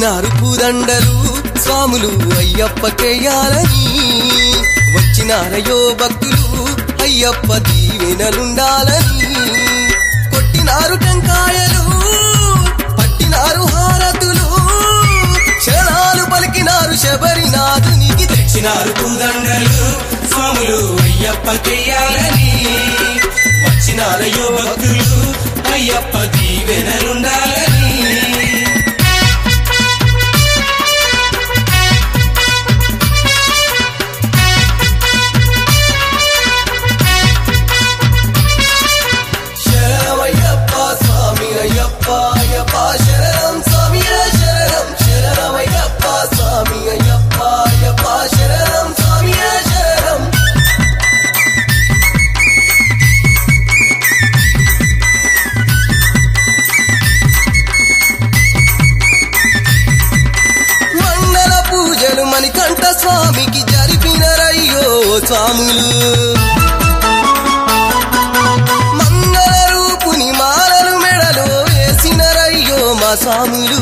తెచ్చినారు పూదండలు స్వాములు అయ్యప్పకేయాలని వచ్చినారయో భక్తులు అయ్యప్ప దీవెనలుండాలని కొట్టినారు టెంకాయలు పట్టినారు హారతులు క్షణాలు పలికినారు శబరినాథునికి తెచ్చినారు పూదండలు స్వాములు అయ్యప్పకెయ్యాలని వచ్చినారయ్యో భక్తులు అయ్యప్ప దీవెనలుండాలని శరణమయ్యప్ప స్వామి అయ్యప్ప అయ్యప్ప శరణం స్వామి శరణం శరణమయ్యప్ప స్వామి అయ్యప్ప అయ్యప్ప శరణం స్వామి శరణం మండల పూజలు మణికంఠ స్వామికి జరిపినరయ్యో స్వాములు మంగళ రూపుని మాలలు మెడలో వేసినరయ్యో మా స్వాములు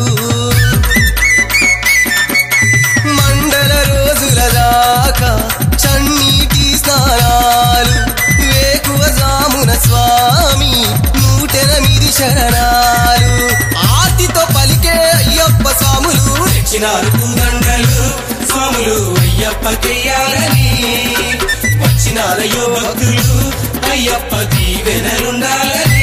మండల రోజుల దాకా చన్నీటి స్నానాలు వేకువ జామున స్వామి నూటెనిమిది శరణాలు ఆర్తితో పలికే అయ్యప్ప స్వాములు తెచ్చినారు పూదండలు స్వాములు అయ్యప్పకెయ్యాలని వచ్చినారయ్యో భక్తులు అయ్యప్ప దీవెనలుండాలని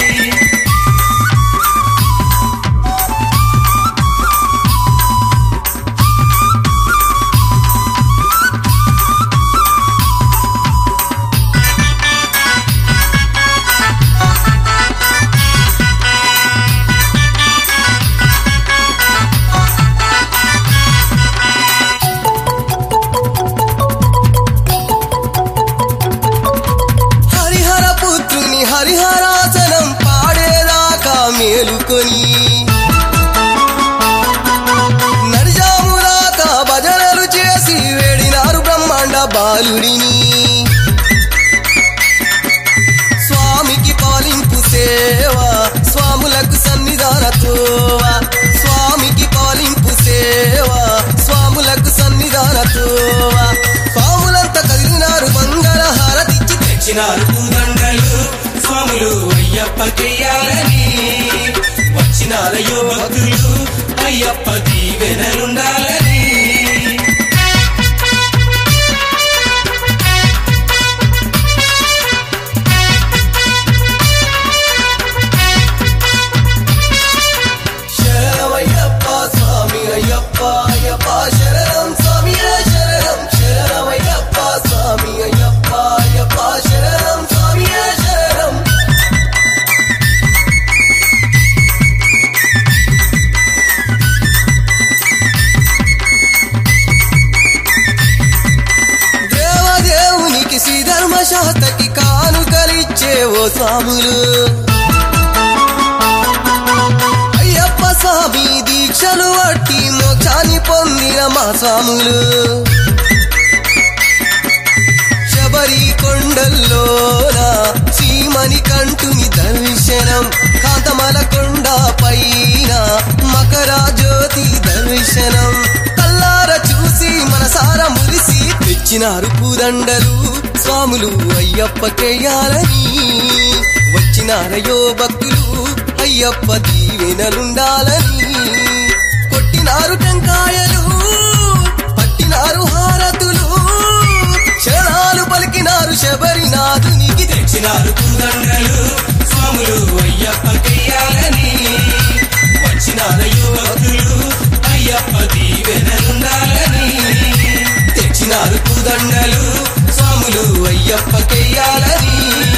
హరిహర పుత్రుని హరిహరాసనం పాడేదాకా మేలుకొని నడిజాముదాకా భజనలు చేసి వేడినారు బ్రహ్మాండ బాలుడిని స్వామికి పాలింపు సేవ స్వాములకు సన్నిధానతోవ స్వామికి పాలింపు సేవ స్వాములకు సన్నిధానతోవ స్వాములంతా కదిలినారు మంగళ హారతిచ్చి తెచ్చినారు పూదండలు స్వాములు అయ్యప్పకెయ్యాలని వచ్చినారయ్యో భక్తులు అయ్యప్ప దీవెనలుండాలని శరణమయ్యప్ప స్వామి అయ్యప్ప అయ్యప్ప శరణం స్వామి శరణం శరణమయ్యప్ప స్వామి అయ్యప్ప అయ్యప్ప శరణం స్వామి శరణం దేవదేవునికి శ్రీధర్మ శాస్త్రకి కానుకలిచ్చే ఓ స్వాములు అయ్యప్ప స్వామి దీక్షలు వట్టి మోక్షాన్ని పొందిన మా స్వాములు శబరి కొండల్లోన శ్రీమణి కంటుని దర్శనం కాంతమల కొండ పైన మకర జ్యోతి దర్శనం కల్లార చూసి మనసార మురిసి తెచ్చినారు పూదండలు స్వాములు అయ్యప్పకేయాలని వచ్చినారయో భక్తులు అయ్యప్ప దీవెనలుండాలని కొట్టినారు టెంకాయలు పట్టినారు హారతులు క్షణాలు పలికినారు శబరినాథునికి తెచ్చినారు పూదండలు స్వాములు అయ్యప్పకెయ్యాలని వచ్చినారయ్యో భక్తులు అయ్యప్ప దీవెనలుండాలని తెచ్చినారు పూదండలు స్వాములు అయ్యప్పకేయాలని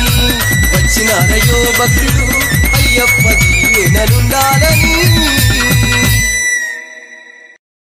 వచ్చినారయో భక్తులు అయ్యప్ప దీవెనలుండాలని